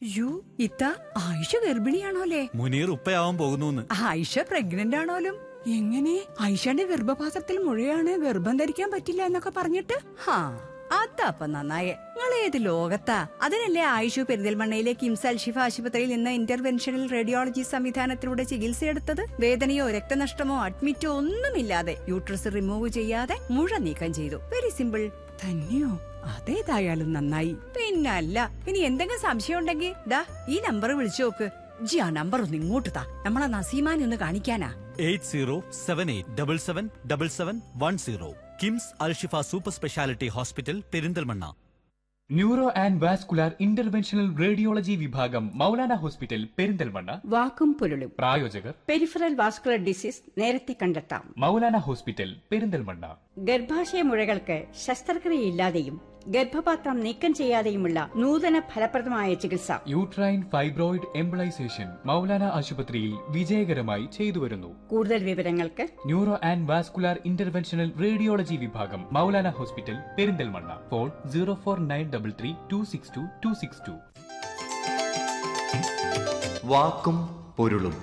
U ഇത്ത ആയിഷ ഗർഭിണിയാണോലേ മുനീർ ഉപ്പയാവാൻ പോകുന്നു Ayisha pregnant ആണോലും എങ്ങനെ ആയിഷയുടെ ഗർഭപാത്രത്തിൽ മുഴയാണ് ഗർഭം ധരിക്കാൻ പറ്റില്ല എന്നൊക്കെ പറഞ്ഞിട്ട് ഹാ അതപ്പ നന്നായേ നിങ്ങൾ ഏത് ലോകത്താ അതിനല്ലേ ആയിഷു പെരിന്തൽമണ്ണയിലെ കിംസ് അൽഷിഫ ആശുപത്രിയിൽ നിന്ന് ഇന്റർവെൻഷണൽ റേഡിയോളജി സംവിധാനത്തിലൂടെ ചികിത്സയെടുത്തത് വേദനയോ രക്തനഷ്ടമോ അഡ്മിറ്റോ ഒന്നുമില്ലാതെ യൂട്രസ് റിമൂവ് ചെയ്യാതെ മുഴ നീക്കം ചെയ്തു വെരി സിമ്പിൾ തന്നെയോ അതേതായാലും നന്നായി പിന്നല്ല ഇനി എന്തെങ്കിലും സംശയം ഉണ്ടെങ്കിൽ ദാ ഈ നമ്പർ വിളിച്ചു നോക്ക് ജി ആ നമ്പർ ഒന്ന് ഇങ്ങോട്ട് താ നമ്മളെ നസീമാനെ ഒന്ന് കാണിക്കാനാ eight zero seven eight double seven double seven one zero KIMS Alshifa super speciality hospital Perinthalmanna neuro and vascular interventional radiology വിഭാഗം മൗലാന ഹോസ്പിറ്റൽ പെരിന്തൽമണ്ണ വാക്കും പൊരുളും പ്രായോജകർ പെരിഫറൽ വാസ്കുലർ ഡിസീസ് നേരത്തെ കണ്ടെത്താം മൗലാന ഹോസ്പിറ്റൽ പെരിന്തൽമണ്ണ ഗർഭാശയ മുഴകൾക്ക് ശസ്ത്രക്രിയയില്ലാതെയും ഗർഭപാത്രം നീക്കം ചെയ്യാതെയുമുള്ള നൂതന ഫലപ്രദമായ ചികിത്സ യൂട്രൈൻ ഫൈബ്രോയിഡ് എംബിളൈസേഷൻ മൗലാന ആശുപത്രിയിൽ വിജയകരമായി ചെയ്തുവരുന്നു കൂടുതൽ വിവരങ്ങൾക്ക് neuro and vascular interventional radiology വിഭാഗം Maulana hospital Perinthalmanna phone zero four nine double three two six two two six two വാക്കും പൊരുളും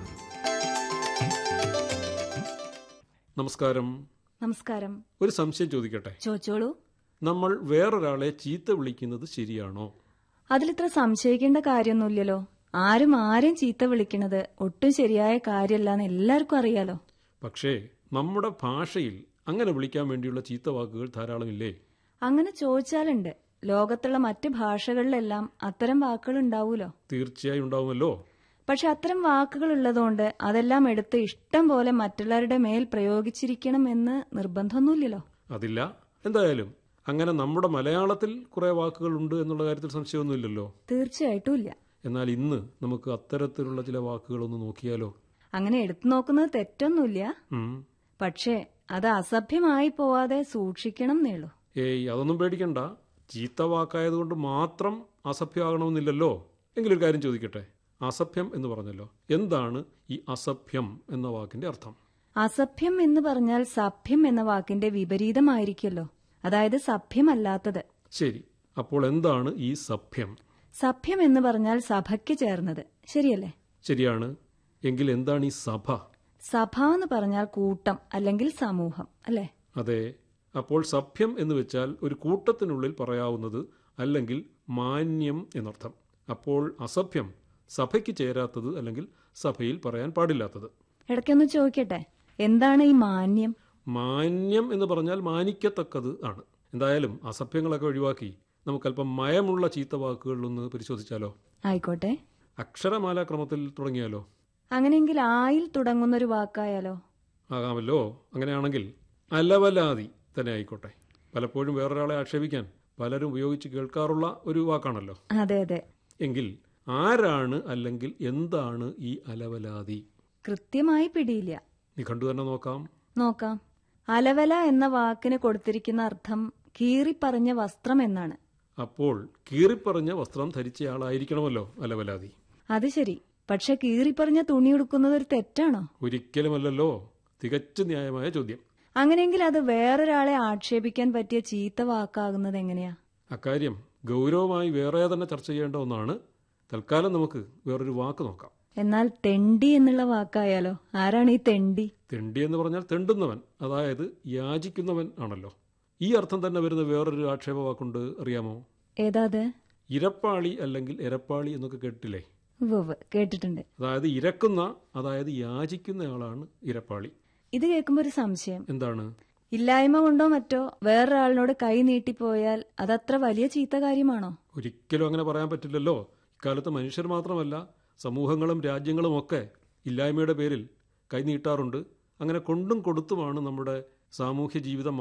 നമസ്കാരം നമസ്കാരം ഒരു സംശയം ചോദിക്കട്ടെ ചോദിച്ചോളൂ നമ്മൾ വേറൊരാളെ ചീത്ത വിളിക്കുന്നത് ശരിയാണോ അതിലിത്ര സംശയിക്കേണ്ട കാര്യമൊന്നുമില്ലല്ലോ ആരും ആരും ചീത്ത വിളിക്കണത് ഒട്ടും ശരിയായ കാര്യമല്ലെന്ന് എല്ലാവർക്കും അറിയാലോ പക്ഷേ നമ്മുടെ ഭാഷയിൽ അങ്ങനെ വിളിക്കാൻ വേണ്ടിയുള്ള ചീത്ത വാക്കുകൾ ധാരാളമില്ലേ അങ്ങനെ ചോദിച്ചാലുണ്ട് ലോകത്തുള്ള മറ്റ് ഭാഷകളിലെല്ലാം അത്തരം വാക്കുകൾ ഉണ്ടാവൂലോ തീർച്ചയായും ഉണ്ടാവുമല്ലോ പക്ഷെ അത്തരം വാക്കുകൾ ഉള്ളതുകൊണ്ട് അതെല്ലാം എടുത്ത് ഇഷ്ടം പോലെ മറ്റുള്ളവരുടെ മേൽ പ്രയോഗിച്ചിരിക്കണം എന്ന് നിർബന്ധമൊന്നുമില്ലല്ലോ അതില്ല എന്തായാലും അങ്ങനെ നമ്മുടെ മലയാളത്തിൽ കുറെ വാക്കുകൾ ഉണ്ട് എന്നുള്ള കാര്യത്തിൽ സംശയമൊന്നുമില്ലല്ലോ തീർച്ചയായിട്ടും ഇല്ല എന്നാൽ ഇന്ന് നമുക്ക് അത്തരത്തിലുള്ള ചില വാക്കുകളൊന്ന് നോക്കിയാലോ അങ്ങനെ എടുത്തു നോക്കുന്നത് തെറ്റൊന്നുമില്ല ഉം. പക്ഷേ അത് അസഭ്യമായി പോവാതെ സൂക്ഷിക്കണം എന്നേളൂ ഏയ് അതൊന്നും പേടിക്കണ്ട ചീത്ത വാക്കായതുകൊണ്ട് മാത്രം അസഭ്യമാകണമെന്നില്ലല്ലോ എങ്കിലൊരു കാര്യം ചോദിക്കട്ടെ അസഭ്യം എന്ന് പറഞ്ഞല്ലോ എന്താണ് ഈ അസഭ്യം എന്ന വാക്കിന്റെ അർത്ഥം അസഭ്യം എന്ന് പറഞ്ഞാൽ സഭ്യം എന്ന വാക്കിന്റെ വിപരീതമായിരിക്കുമല്ലോ അതായത് സഭ്യമല്ലാത്തത് ശരി അപ്പോൾ എന്താണ് ഈ സഭ്യം സഭ്യം എന്ന് പറഞ്ഞാൽ സഭയ്ക്ക് ചേർന്നത് ശരിയല്ലേ ശരിയാണ് എങ്കിൽ എന്താണ് ഈ സഭ സഭ എന്ന് പറഞ്ഞാൽ കൂട്ടം അല്ലെങ്കിൽ സമൂഹം അല്ലേ അതെ അപ്പോൾ സഭ്യം എന്ന് വെച്ചാൽ ഒരു കൂട്ടത്തിനുള്ളിൽ പറയാവുന്നത് അല്ലെങ്കിൽ മാന്യം എന്നർത്ഥം അപ്പോൾ അസഭ്യം സഭയ്ക്ക് ചേരാത്തത് അല്ലെങ്കിൽ സഭയിൽ പറയാൻ പാടില്ലാത്തത് ഇടയ്ക്കൊന്ന് ചോദിക്കട്ടെ എന്താണ് ഈ മാന്യം മാന്യം എന്ന് പറഞ്ഞാൽ മാനിക്കത്തക്കത് ആണ് എന്തായാലും അസഭ്യങ്ങളൊക്കെ ഒഴിവാക്കി നമുക്കല്പം മയമുള്ള ചീത്ത വാക്കുകളിലൊന്ന് പരിശോധിച്ചാലോ ആയിക്കോട്ടെ അക്ഷരമാല ക്രമത്തിൽ തുടങ്ങിയാലോ അങ്ങനെയെങ്കിൽ ആയിൽ തുടങ്ങുന്ന ഒരു വാക്കായാലോ ആകാമല്ലോ അങ്ങനെയാണെങ്കിൽ അലവലാതി തന്നെ ആയിക്കോട്ടെ പലപ്പോഴും വേറൊരാളെ ആക്ഷേപിക്കാൻ പലരും ഉപയോഗിച്ച് കേൾക്കാറുള്ള ഒരു വാക്കാണല്ലോ അതെ അതെ എങ്കിൽ ആരാണ് അല്ലെങ്കിൽ എന്താണ് ഈ അലവലാതി കൃത്യമായി പിടിയില്ല നിഘണ്ടു തന്നെ നോക്കാം നോക്കാം അലവല എന്ന വാക്കിന് കൊടുത്തിരിക്കുന്ന അർത്ഥം കീറിപ്പറഞ്ഞ വസ്ത്രം എന്നാണ് അപ്പോൾ കീറിപ്പറഞ്ഞ വസ്ത്രം ധരിച്ചയാളായിരിക്കണമല്ലോ അലവലാതി അത് ശരി പക്ഷെ കീറിപ്പറഞ്ഞ തുണി ഉടുക്കുന്നത് ഒരു തെറ്റാണോ ഒരിക്കലുമല്ലല്ലോ തികച്ചും ന്യായമായ ചോദ്യം അങ്ങനെയെങ്കിൽ അത് വേറൊരാളെ ആക്ഷേപിക്കാൻ പറ്റിയ ചീത്ത വാക്കാകുന്നത് എങ്ങനെയാ അക്കാര്യം ഗൗരവമായി വേറെ തന്നെ ചർച്ച ചെയ്യേണ്ട ഒന്നാണ് തൽക്കാലം നമുക്ക് വേറൊരു വാക്ക് നോക്കാം എന്നാൽ തെണ്ടി എന്നുള്ള വാക്കായാലോ ആരാണ് ഈ തെണ്ടി തെണ്ടി എന്ന് പറഞ്ഞാൽ തെണ്ടുന്നവൻ അതായത് യാചിക്കുന്നവൻ ആണല്ലോ ഈ അർത്ഥം തന്നെ വരുന്ന വേറൊരു ആക്ഷേപ വാക്കുണ്ട് അറിയാമോ ഏതാ അത് ഇരപ്പാളി അല്ലെങ്കിൽ എരപ്പാളി എന്നൊക്കെ കേട്ടില്ലേ ഉവ്വ് കേട്ടിട്ടുണ്ട് അതായത് ഇരക്കുന്ന അതായത് യാചിക്കുന്നയാളാണ് ഇരപ്പാളി ഇത് കേൾക്കുമ്പോ ഒരു സംശയം എന്താണ് ഇല്ലായ്മ കൊണ്ടോ മറ്റോ വേറൊരാളിനോട് കൈ നീട്ടിപ്പോയാൽ അതത്ര വലിയ ചീത്ത കാര്യമാണോ ഒരിക്കലും അങ്ങനെ പറയാൻ പറ്റില്ലല്ലോ ഇക്കാലത്ത് മനുഷ്യർ മാത്രമല്ല സമൂഹങ്ങളും രാജ്യങ്ങളും ഒക്കെ ഇല്ലായ്മയുടെ പേരിൽ കൈനീട്ടാറുണ്ട് അങ്ങനെ കൊണ്ടും കൊടുത്തുമാണ് നമ്മുടെ സാമൂഹ്യ ജീവിതം